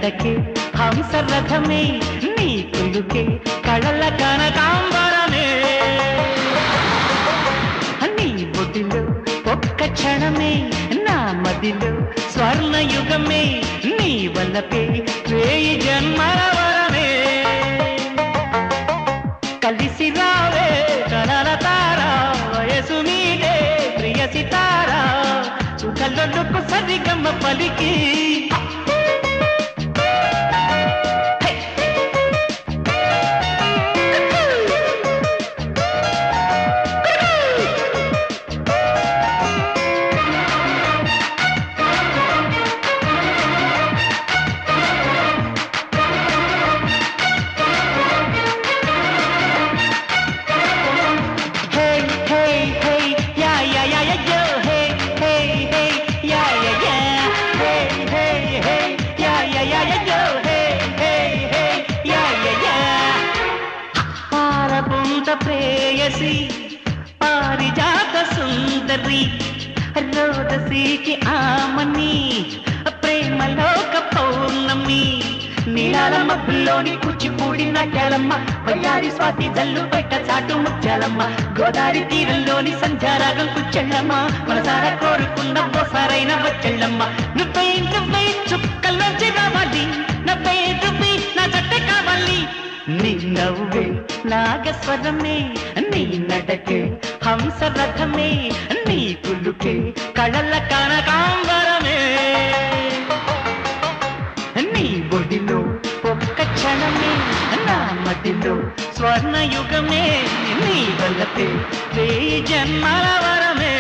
నడకే హంసరథమే నీ కులుకే కళల కనకాంబరమే నీ బొడిలో ఒక్క క్షణమే నా మదిలో స్వర్ణయుగమే నీ వల్లపే వేయి జన్మల వరమే కలిసి రావే కలల తారా వయసు మీదే ప్రియ సితారా సుఖలొల్లుకు సరిగమ్మ పలికి Hey, hey, hey, yeah, yeah, yeah, yeah, yo. Hey, hey, hey, yeah, yeah, yeah. Hey, hey, hey, yeah, yeah, yeah, yeah, yo. Hey, hey, hey, yeah, yeah, yeah. పారపుంత ప్రేయసి పారిజాత సుందరి రోదసీకి ఆమని ప్రేమలోక పౌర్ణమి నీలాల మబ్బుల్లోని కూచిపూడి నాట్యాలమ్మ వయ్యారి స్వాతి జల్లు బయట చాటు ముత్యాలమ్మ గోదావరి తీరంలోని సంధ్యారాగం కుచ్చెళ్ళమ్మ మనసారా కోరుకున్న ఓసారైన వచ్చెళ్ళమ్మ నువ్వే నువ్వే చుక్కల్లోంచి రావాలి నవ్వే నువ్వే నా జట్టే కావాలి నీ నవ్వే నాగస్వరమే నీ నడకే హంసరథమే నీ కులుకే కళల కనకాంబరమే నీ బొడిలో ఒక్క క్షణమే నా మదిలో స్వర్ణయుగమే నీ వల్లపే వేయి జన్మల వరమే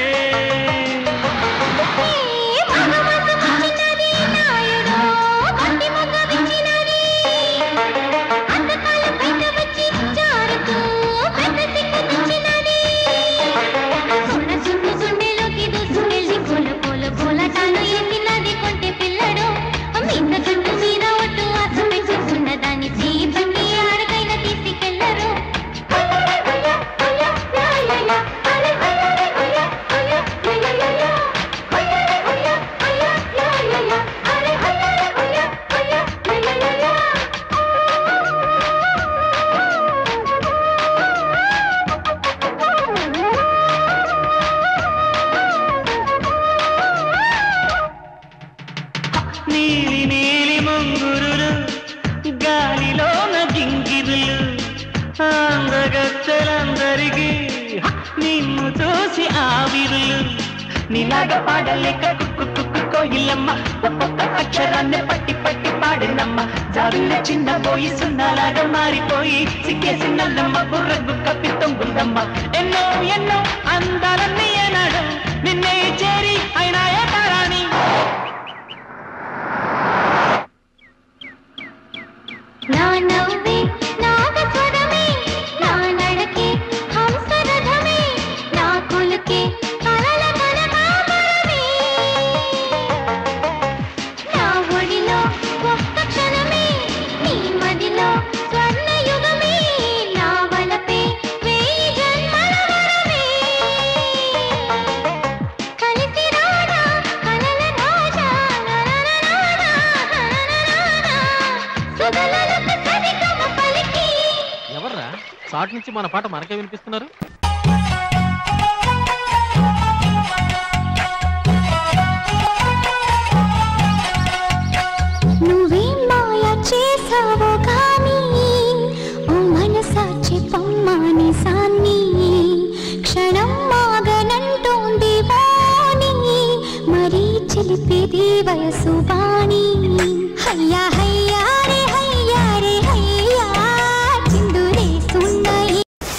నీలి నీలి ముంగురులు గాలిలోన గింగిరులు అందగత్తెలందరికీ నిన్ను చూసి ఆవిరులు నీలాగా పాడలేక కుక్కు కుక్కు కోయిలమ్మ ఒక్కొక్క అక్షరాన్ని పట్టి పట్టి పాడినమ్మ జారుల చిన్న పోయి సున్నాలాగా మారిపోయి సిగ్గేసి నల్లమ్మ బుర్రకు కప్పి తొంగుందమ్మ ఎన్నో ఎన్నో అందాలన్నీ ఏనాడు నిన్నే చేరి అయినా ఏటారాని నా నవ్వే నాగస్వరమే నా నడకే హంసరథమే నా కొలుకే కలల కనకాంబరమే నా ఒడిలో ఒక్క క్షణమే నీ మదిలో స్వర్ణయుగమే నా వలపే వేయి జన్మల వరమే కలిసి రానా కలల రాజా నరనరానా నరనరానా సుగలలకు సరిగమ పలికి ఎవర్రా షార్ట్ నుంచి మన పాట మనకే వినిపిస్తున్నారు నువ్వేం మాయ చేసావో కానీ ఓ మనసా చెప్పమ్మాని సాన్ని క్షణం మాగనంటోంది వాణి మరీ చిలిపేది వయసు వాణి హయ్యా హయ్యా రే హయ్యా రే హయ్యా చిందురేస్తున్నాయి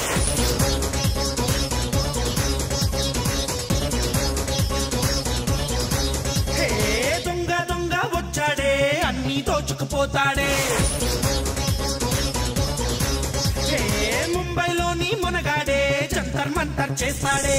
హే దొంగ దొంగ వచ్చాడే అన్ని దోచుకుపోతాడే హే ముంబైలోని మునగాడే జంతర్ మంతర్ చేస్తాడే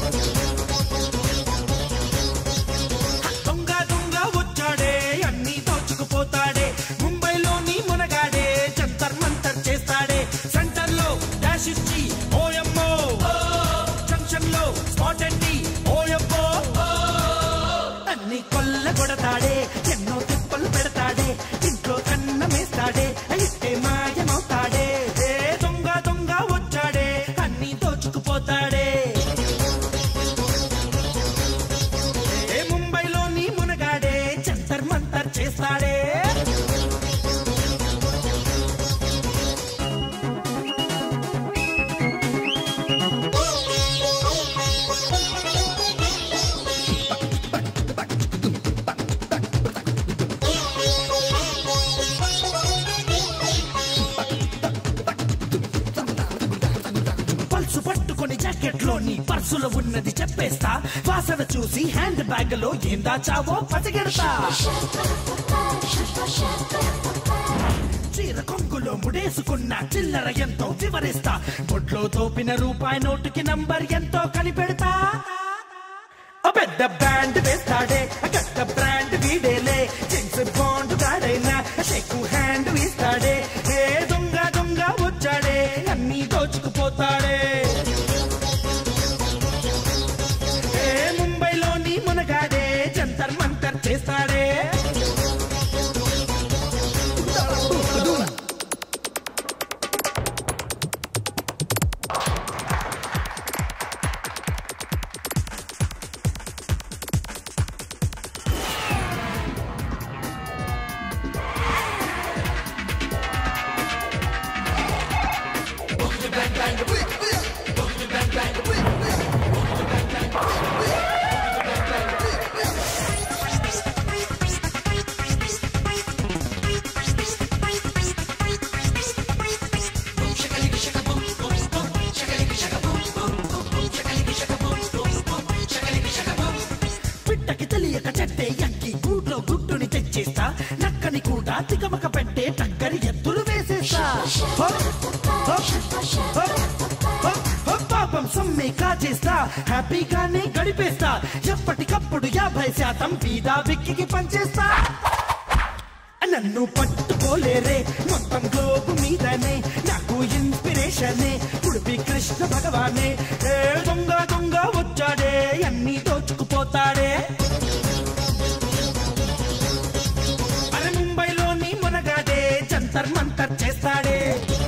దొంగ దొంగ వచ్చాడే అన్ని దోచుకుపోతాడే ముంబైలోని మునగాడే జంతర్ మంతర్ చేస్తాడే సెంటర్ లో డాష్ ఇచ్చి ఓయమ్మో జంక్షన్ లో స్పాట్ అండి ఓయమ్మో అన్ని కొల్ల కొడతాడే ఎన్నో తిప్పలు పెడతాడే ఇంట్లో నీ పర్సులో ఉన్నది చెప్పేస్తా వాసన చూసి హ్యాండ్ బ్యాగ్ లో ఏం దాచావో పసిగెడతా చీర కొంగులో ముడేసుకున్న చిల్లర ఎంతో వివరిస్తా బొట్లో తోపిన రూపాయి నోటుకి నంబర్ ఎంతో కనిపెడతా ఓ పెద్ద బ్యాండ్ వేస్తాడే ఆ గడ్డ బ్రాండ్ వీడేలే జెంట్స్ బాండ్ గాడైనా షేకు హ్యాండ్ ఇస్తాడే ఏ దొంగ దొంగ వచ్చాడే అన్ని దోచుకుపోతాడే ఏ ముంబైలోని మునగాడే జంతర్ మంతర్ చేస్తాడే పిట్టకి తెలియక చెట్టే ఎక్కి గూట్లో గుట్టుని తెచ్చేస్తా నక్కని కూడా తికమక పెట్టే టక్కరి ఎత్తులు వేసేస్తా హో! హో! హో! హో! హో! పాపం సమ్మె కాజేస్తా హ్యాపీగానే గడిపేస్తా ఎప్పటికప్పుడు యాభై శాతం బీదా బిక్కికి పంచేస్తా నన్ను పట్టుకోలేరే మొత్తం గ్లోబు మీదనే నాకు ఇన్స్పిరేషనే ఉడిపి కృష్ణ భగవానే ఏ దొంగ దొంగ వచ్చాడే అన్ని దోచుకుపోతాడే అరే ముంబైలోని మునగాడే జంతర్ మంతర్ చేస్తాడే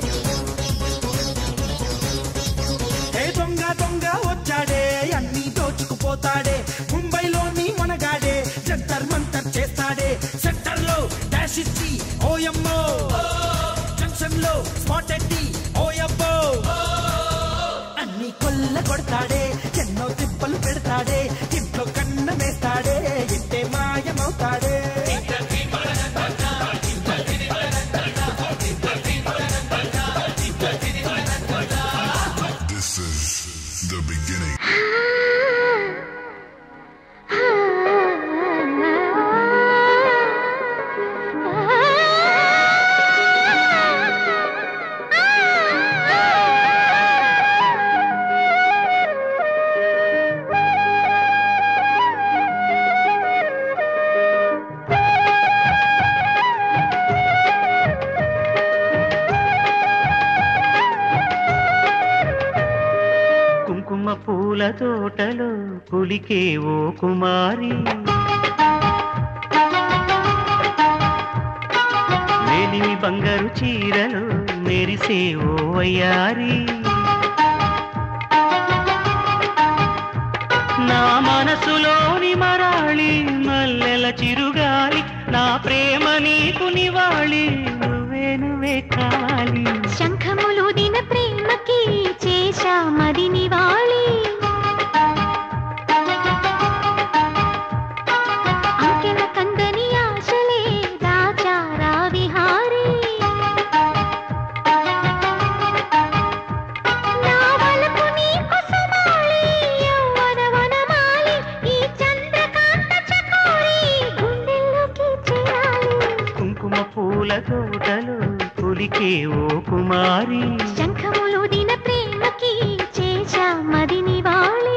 ఏ దొంగ దొంగ వచ్చాడే అన్ని దోచుకుపోతాడే ముంబైలోని మునగాడే జంతర్ మంతర్ చేస్తాడే సెంటర్ లో డాష్ ఇచ్చి ఓయమ్మో జంక్షన్ లో స్పాట్ ఎట్టి ఓయబ్బో అన్ని కొల్ల కొడతాడే ఎన్నో తిప్పలు పెడతాడే ఇంట్లో కన్న వేస్తాడే ఇంటే మాయమవుతాడే This is the beginning. కుంకుమ పూల తోటలో పులికే ఓ కుమారి మేలిమి బంగారు చీరలు మెరిసే ఓ వయ్యారి నా మనసులోని మరాళి మల్లెల చిరుగాలి నా ప్రేమ నీకు నివాళి నువ్వే నువ్వే కావాలి శంఖములు దిన ప్రేమకి చేశా మది నివాళి అంకెల కందని ఆశలే దాచారా విహారీ నా వలపు నీకు సుమాలి, యవ్వన వనమాలి, ఈ చంద్రకాంత చకోరి గుండెల్లోకి చేరాలి కుంకుమ పూల తోటలో పులికే ఓ కుమారి శంఖములు దిన ప్రేమకి చేశా మది నివాళి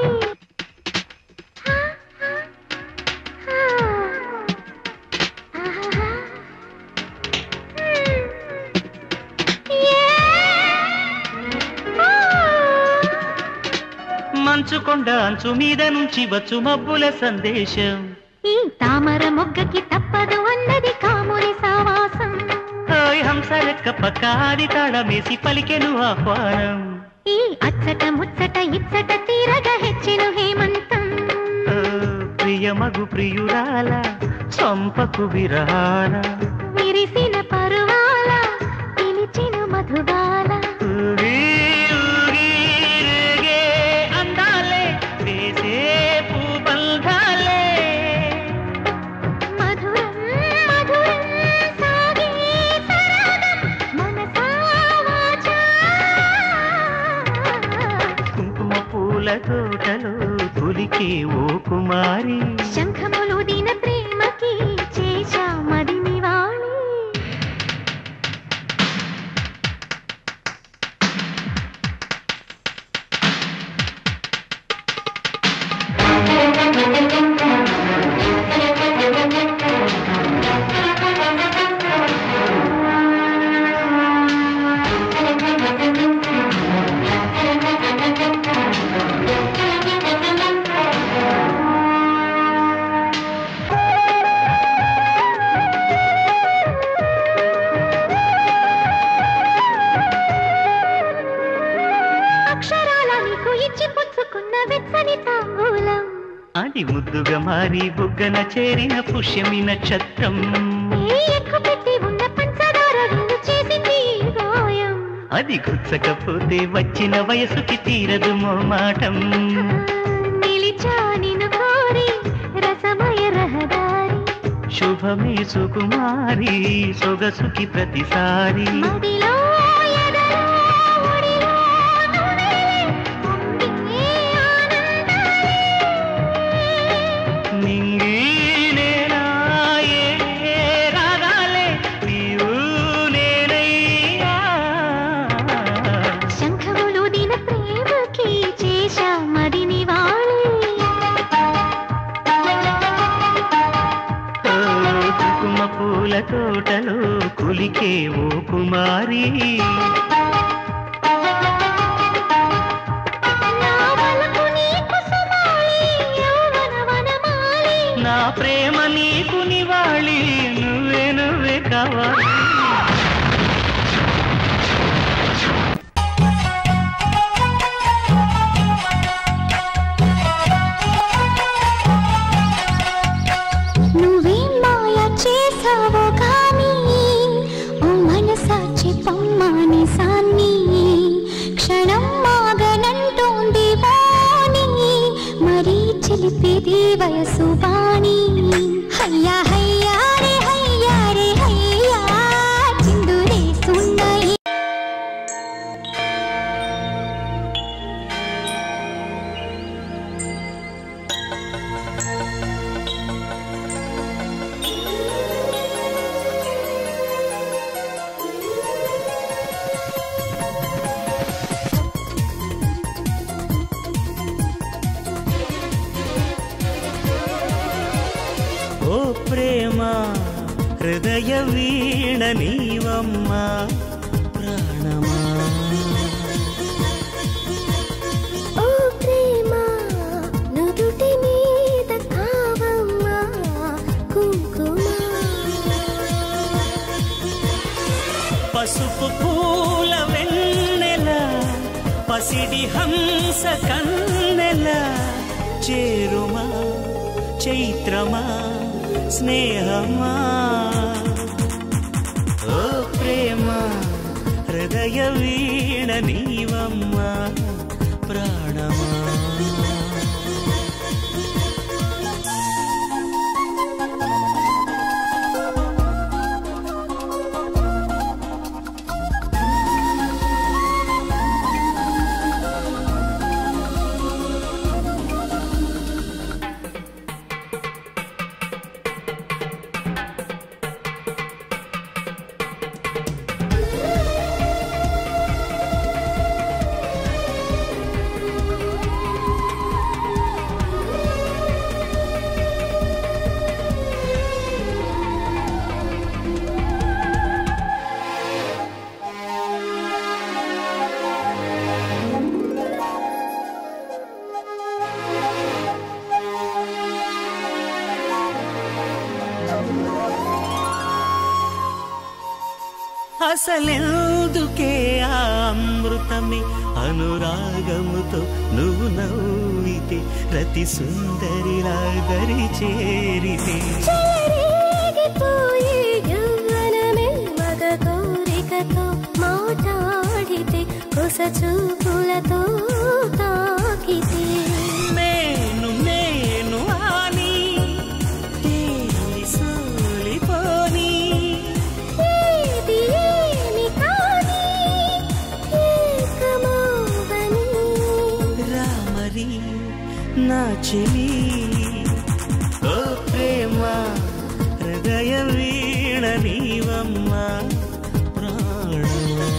మంచు కొండ అంచు మీద నుంచి వచ్చు మబ్బుల సందేశం ఈ తామర మొగ్గకి తప్పదు అన్నది కాముని సావాసం ఓయ్ హంస లెక్క పక్కాది తాళమేసి పలికెను ఆహ్వానం ఈ అచ్చట ముచ్చట ఇచ్చట తీరగా హెచ్చెను హేమంతం ఓ, ప్రియమగు ప్రియురాల చంపకు విరాల విరిసిన పరువాల పిలిచిన మధుబాల ఊగి, ఊగి, రేగే అందాలే వేసే పూబంధాలే మధురం మధురం సాగే సరాగం మనసా వాచా కుంకుమ పూల తోటలో పులికే ఓ కుమారి శంఖములు దీన ప్రేమకి చేశా మదిని వాణి అక్షరాల నీకు ఇచ్చి పుచ్చుకున్న వెచ్చని తాంబూలం అది ముద్దుగా మారి బుగ్గన చేరిన పుష్యమి నక్షత్రం ఏ ఎక్కు పెట్టి ఉన్న పంచదార విందు చేసింది ఈ గాయం అది గుచ్చకపోతే వచ్చిన వయసుకి తీరదు మోమాటం నిలిచా నిన్ను కోరి రసమయ రహదారి శుభమే సుకుమారి సొగసుకి ప్రతిసారి మదిలో ఎదలో ఒడిలో నువ్వే పొంగికే ఆనందాలే. నింగి నేలా ఏ రాగాలే నీవు నేనయ్యా శంఖములు దిన ప్రేమకి చేశా మదిని వాణి ఓ కుంకుమ పూల తోటలో కులికే ఓ కుమారి నా వలపు నీకు సుమాలి యౌవన వనమాలి నా ప్రేమ నీకు నివాళి నువ్వే నువ్వే కావాలి నువ్వేం మాయ చేసావో కానీ ఓ మనసా చెప్పమ్మాని సాన్ని క్షణం మాగనంటోంది వాణి మరీ చిలిపిది వయసు వాణి హయ్యా హయ్యా రే హయ్యా రే హయ్యా చిందురే సున్నయి ఓ ప్రేమ హృదయ వీణ నీవమ్మా ప్రాణమా ఓ ప్రేమ నుదుటి మీద కావమ్మా కుంకుమ పసుపు పూల వెన్నెల పసిడి హంస కన్నెల చేరుమా చైత్రమా స్నేహమా ఓ ప్రేమ హృదయ వీణ నీవమ్మా ప్రాణమా అసలెందుకే ఆ అమృతమే అనురాగముతో నువ్వు నవ్వితే రతి సుందరి రాగరి చేరితే చెలరేగిపోయే యవ్వనమే మగ కోరికతో మాట్లాడితే కొస చూపులతో తాకితే నేను నేను అని తేలి సోలిపోని ఏది ఏమి కాని ఏకమౌవని రామరి నా చెలి ఓ ప్రేమ హృదయ వీణ నీవమ్మ ప్రాణమా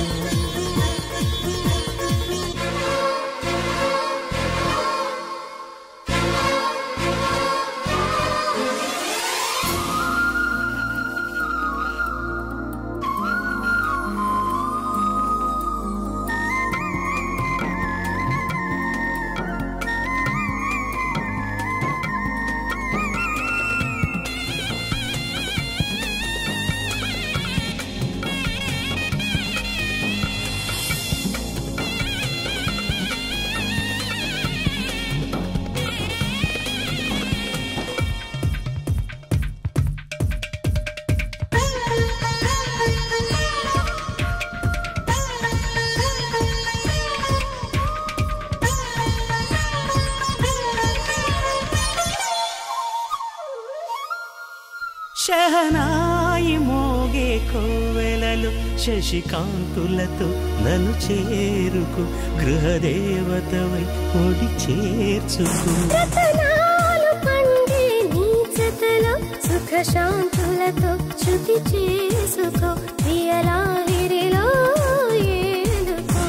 శహనాయి మోగే కోవెలలు శశికాంతులతో నన్ను చేరుకు గృహదేవతవై ఒడి చేర్చుకు రతనాలు పండే నీ జతలో సుఖ శాంతులతో శృతి చేసుకో ప్రియలాహిరిలో ఏలుకో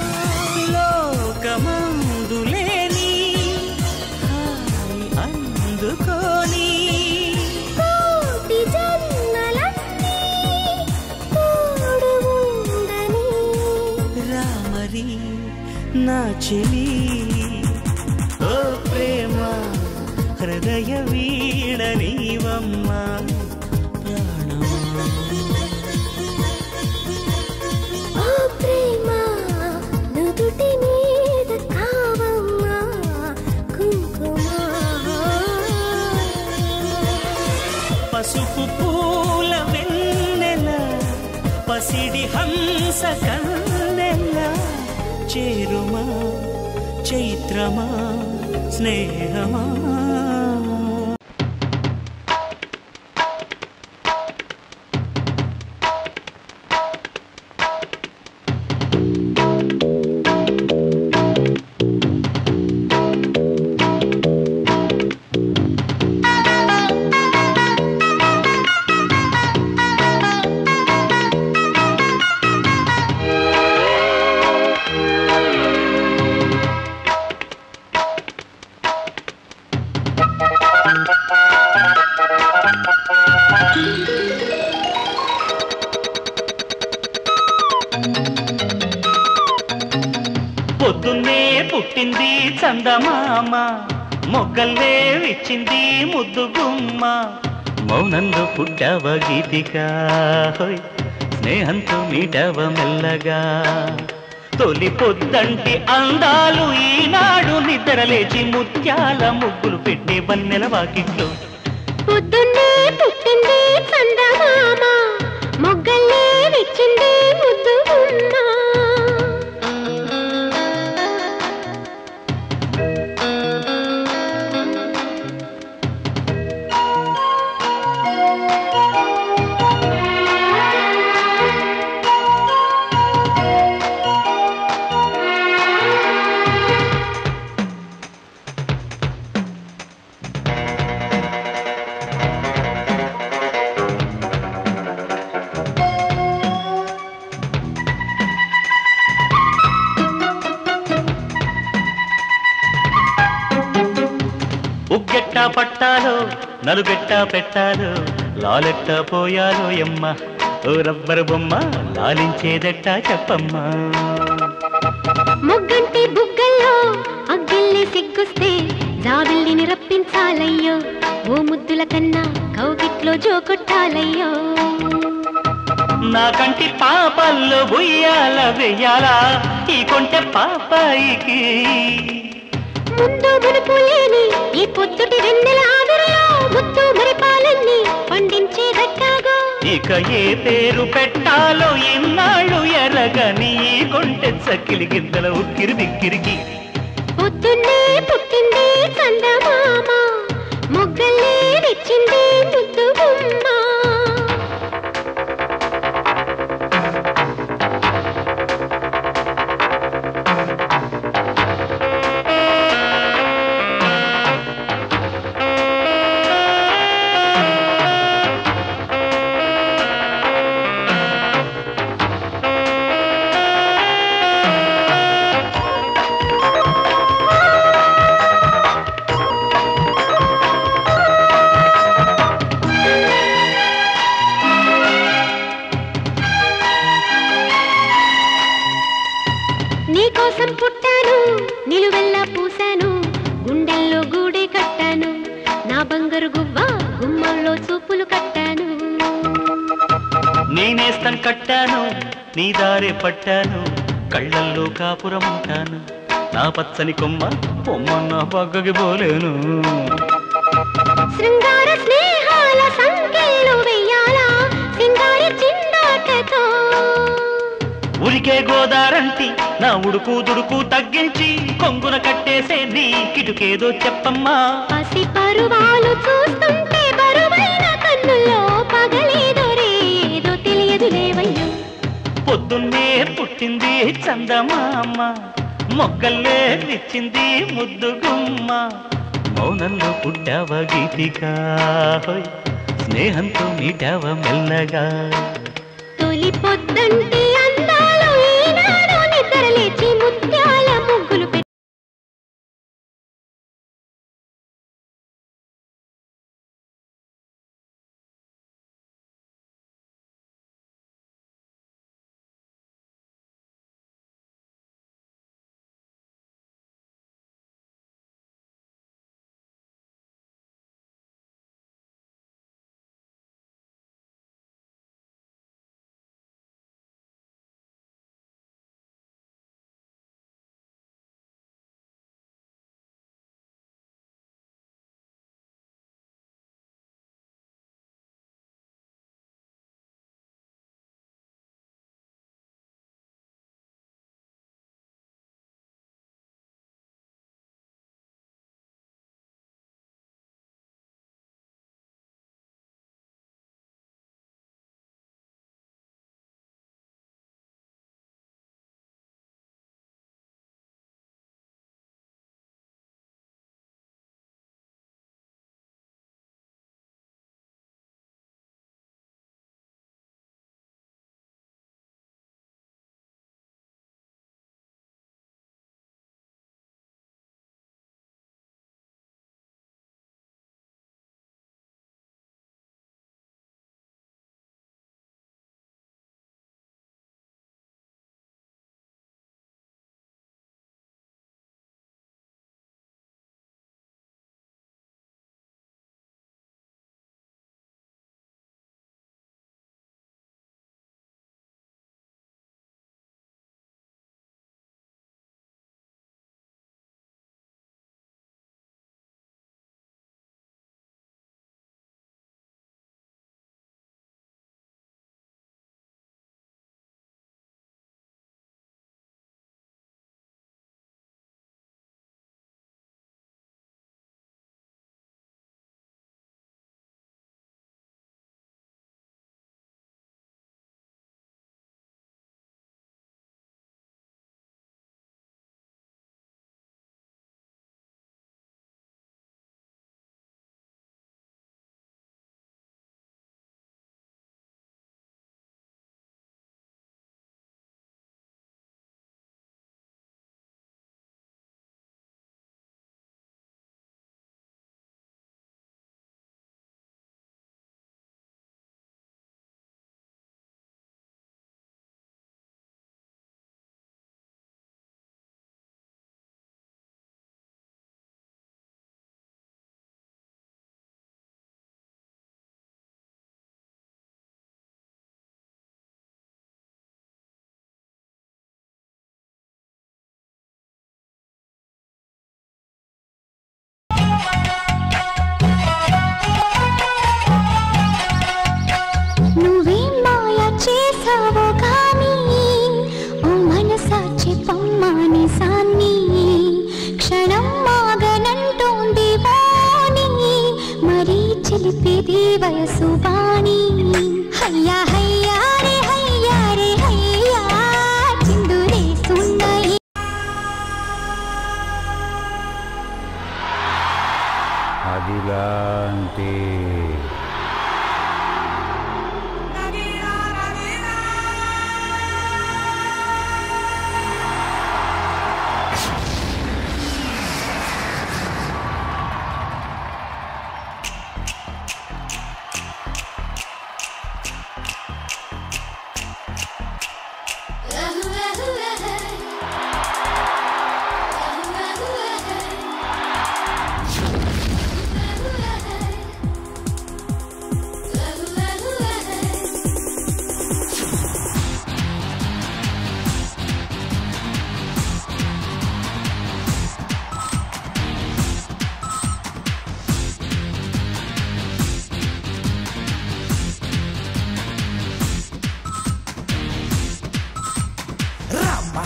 లోకమందులేని హాయి అందుకోని కోటి జన్మలన్నీ తోడు ఉండని రామరి నా చెలి ఓ ప్రేమ హృదయ వీణ నీవమ్మ ప్రాణమా ఓ ప్రేమ నుదుటి మీద కావమ్మా కుంకుమ పసుపు పూల వెన్నెల పసిడి హంస కన్నెల చేరుమా చైత్రమా స్నేహమా పొద్దున్నే పుట్టింది చందమామ మొగ్గల్లే విచ్చింది ముద్దు గుమ్మ మౌనంలో పుట్టావ గీతిక హోయ్ స్నేహంతో మీటవ మెల్లగా తొలి పొద్దంటి అందాలు ఈనాడు నిద్రలేచి ముత్యాల ముగ్గులు పెట్టే బన్నెల వాకిట్లో పొద్దున్నే పుట్టింది చందమామ మొగ్గల్లే విచ్చింది ముద్దు గుమ్మ ఉగ్గెట్టా పట్టాలో నలుగెట్టా పెట్టాలో లాలెట్టా పోయాలో ఎమ్మ ఓ రబ్బరు బొమ్మ లాలించేదెట్టా చెప్పమ్మా మొగ్గంటి బుగ్గల్లో అగ్గిల్లి సిగ్గుస్తే జాబిల్లిని రప్పించాలయ్యో ఓ ముద్దుల కన్నా కౌగిట్లో జోకొట్టాలయ్యో నా కంటి పాపల్లో ఉయ్యాల వెయ్యాలా ఈ కొంటె పాపాయికి ముందు మునుపు లేని ఈ పొద్దుటి వెన్నెల ఆవిరిలో ముద్దు మరిపాలన్నీ పండించే దట్టాగో ఇక ఏ పేరు పెట్టాలో ఇన్నాళ్ళు ఎరగని ఈ కొంటె చక్కిలి గిద్దల ఉక్కిరి బిక్కిరికి పొద్దున్నే పుట్టింది చందమామ మొగ్గల్లే విచ్చింది ముద్దు గుమ్మ నీకోసం పుట్టాను నిలువెల్లా పూసాను గుండెల్లో గూడే కట్టాను నా బంగారు గువ్వ గుమ్మంలో చూపులు కట్టాను నేనేస్తం కట్టాను నీ దారే పట్టాను కళ్ళల్లో కాపురం ఉంటాను నా పచ్చని కొమ్మ పొమ్మన్న పక్కకి పోలేను శృంగార స్నేహాల సంఖ్యలు వెయ్యాలా సింగారి చిందాటతో ఉరికే గోదారంటి నా ఉడుకు దుడుకు తగ్గించి కొంగున కట్టేసే నీ కిటుకేదో చెప్పమ్మా పసి పరువాలు చూస్తుంటే బరువైన కన్నుల్లో పగలేదో రేదో తెలియదు లేవయ్యో పొద్దున్నే పుట్టింది చందమామ మొగ్గల్లే విచ్చింది ముద్దు గుమ్మ మౌనంలో పుట్టావ గీతికా హోయ్, స్నేహంతో మీటావ మెల్లగా తొలి పొద్దంటి అందాలు ఈనాడు నిద్రలేచి ముత్యాల ముగ్గులు పెట్టి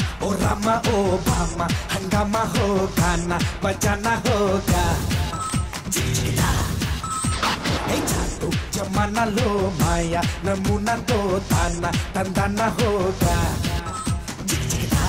ఓ రమ ఓ బామ్మ హంగామ హోగానా బజానా హోగా చిచిదా ఏ జాతు జమానాలో మాయ నమూనాతో తాన తందన హోగా చిచిదా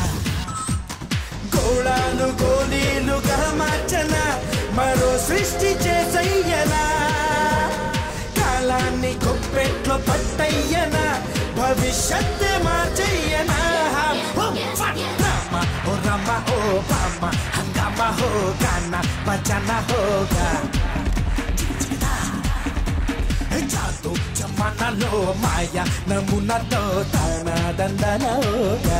గోళాలు గోళీలుగా మార్చన మరో సృష్టి చేసయ్యనా కాలాన్ని కొప్పెట్లో పట్టయ్యనా భవిష్యత్ మార్చయ్యనా ఓ ఫట్ రామ ఓ రమ ఓ బామ్మ హంగామ హో గాన భజన హోగా జాతు జమానాలో మాయ నమూనాతో తాన దందన హోగా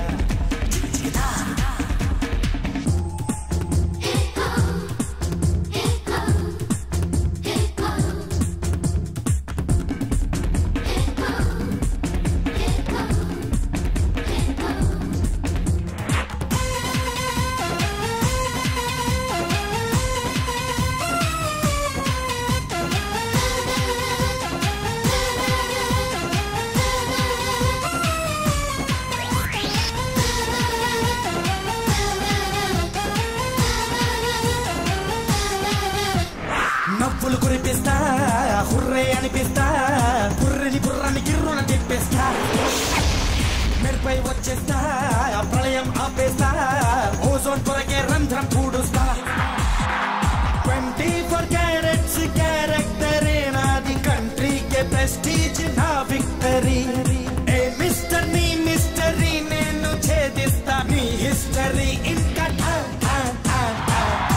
నవ్వులు కురిపిస్తా హుర్రే అనిపిస్తా బుర్రని బుర్రని గిర్రున తిప్పిస్తా మెరుపై వచ్చేస్తా ప్రళయం ఆపేస్తా ఓజోన్ పొరకే రంధ్రం పూడుస్తా ట్వంటీ ఫోర్ క్యారెట్స్ క్యారెక్టరే నాది కంట్రీకే ప్రెస్టీజ్ నా విక్టరీ ఏ మిస్టర్ నీ మిస్టరీ నేను ఛేదిస్తా నీ హిస్టరీ ఇంకా ఠా, ఠా, ఠా, ఠా.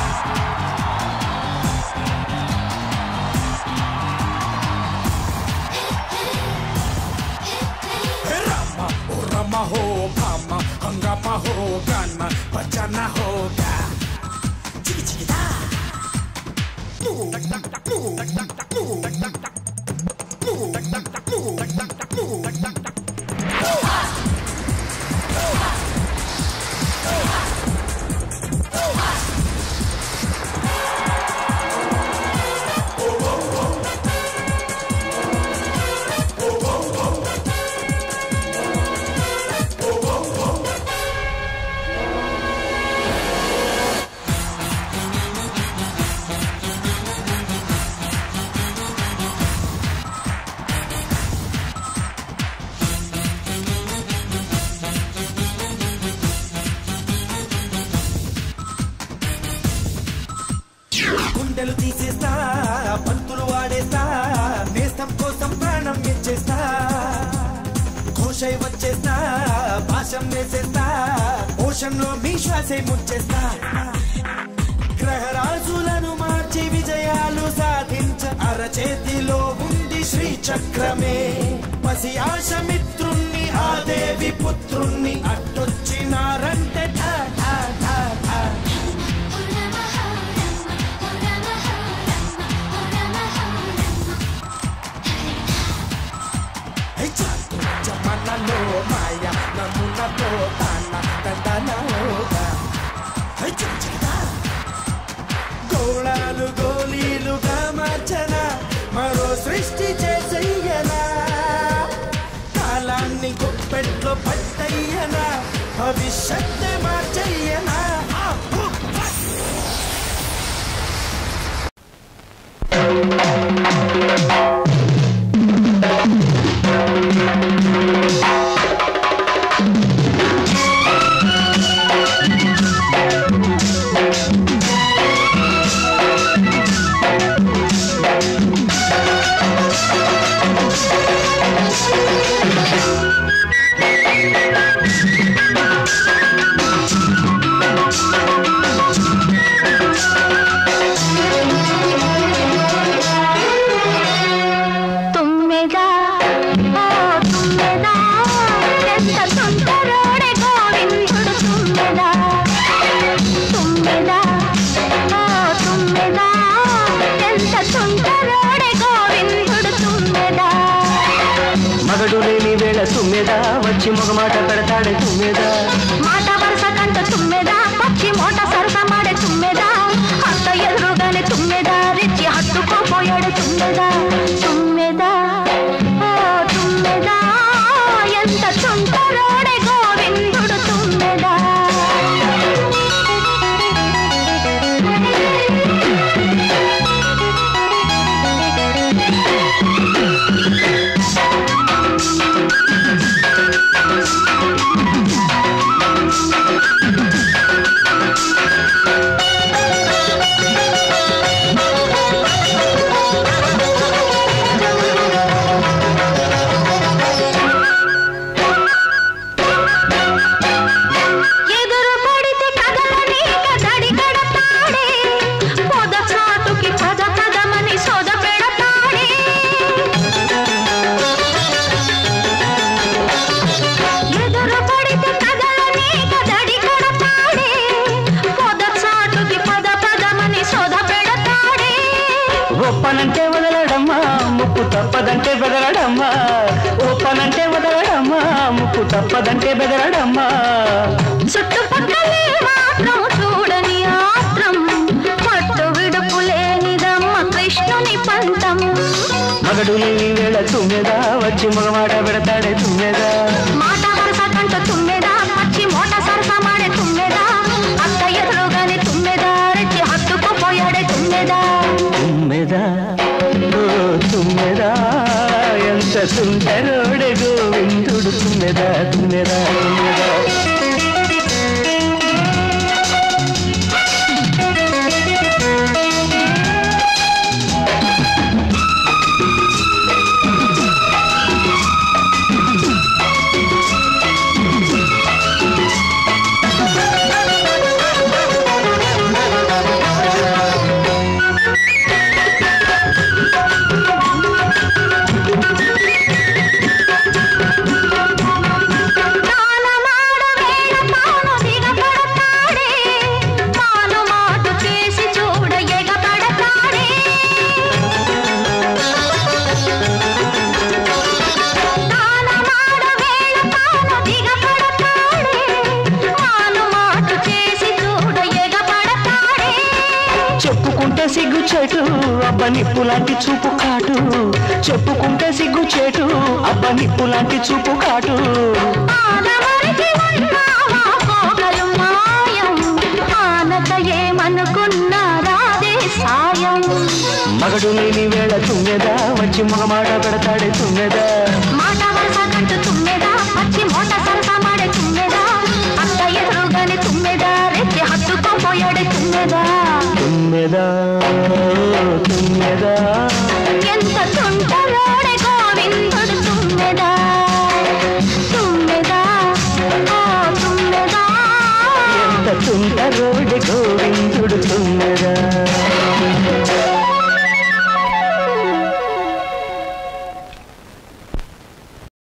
Rama, oh Rama ho, Pama, Hangama ho, Gana, Bajana ho, Ga. Chiki chiki da. Move, move, move, move, move, move. గుండెలు తీసేస్తా పంతులు వాడేస్తా నేస్తం కోసం ప్రాణం ఇచ్చేస్తా ఘోషై వచ్చేస్తా భాషం వేసేస్తా ఓషన్ లో మీ శ్వాసే ముంచేస్తా గ్రహరాజులను మార్చి విజయాలు సాధించ అరచేతిలో ఉంది శ్రీ చక్రమే పసి ఆశ మిత్రుణ్ణి ఆ దేవి పుత్రుణ్ణి అట్టొచ్చినారంటే ఠా ఠా ఠా ఠా Hey, chato, jamanalo, maya, namunato, tana, tandanaoga. Hey, chichita. గోళాలు గోళీలుగా మార్చన మరో సృష్టి చేసయ్యనా కాలాన్ని గుప్పెట్లో పట్టయ్యనా భవిష్యత్తు మార్చయ్యనా ఆ, హు, హ. తుమ్మెదా ఓ తుమ్మెదా ఎంత సుందరోడే గోవిందుడు తుమ్మెదా తుమ్మెదా ఓ తుమ్మెదా ఎంత సుందరోడే గోవిందుడు తుమ్మెదా మగడు లేని వేళ తుమ్మెదా వచ్చి మగమాట పెడతాడే తుమ్మెదా మాట వరుస కంట తుమ్మెదా పక్షి మోట సరస మాడే తుమ్మెదా అత్త ఎదురుగానే తుమ్మెదా రెచ్చి హత్తుకోపోయాడు తుమ్మెదా తుమ్మెదా ఓ తుమ్మెదా ఎంత చుంటరోడే గోవిందుడు తుమ్మెదా అబ్బ నిప్పు లాంటి చూపు కాటు చెప్పుకుంటే సిగ్గు చేటు అబ్బ నిప్పు లాంటి చూపు కాటు ఆనమరిచి ఉన్నావా పోగలు మాయం ఆనక ఏమనుకున్నారాదే సాయం మగడు లేని వేళ తుమ్మెదా వచ్చి మగమాట పెడతాడే తుమ్మెదా మాట వరస కంటూ తుమ్మెదా పచ్చి మోట సరస మాడే తుమ్మెదా అత్త ఎదురుగానే తుమ్మెదా రెచ్చి హత్తుకోపోయాడే తుమ్మెదా తుమ్మెదా తుమ్మెదా ఎంత తుంటలోడే గోవిందుడు తుమ్మెదా తుమ్మెదా ఓ తుమ్మెదా ఎంత తుంట రోడ్డు గోవిందుడు తుమ్మెదా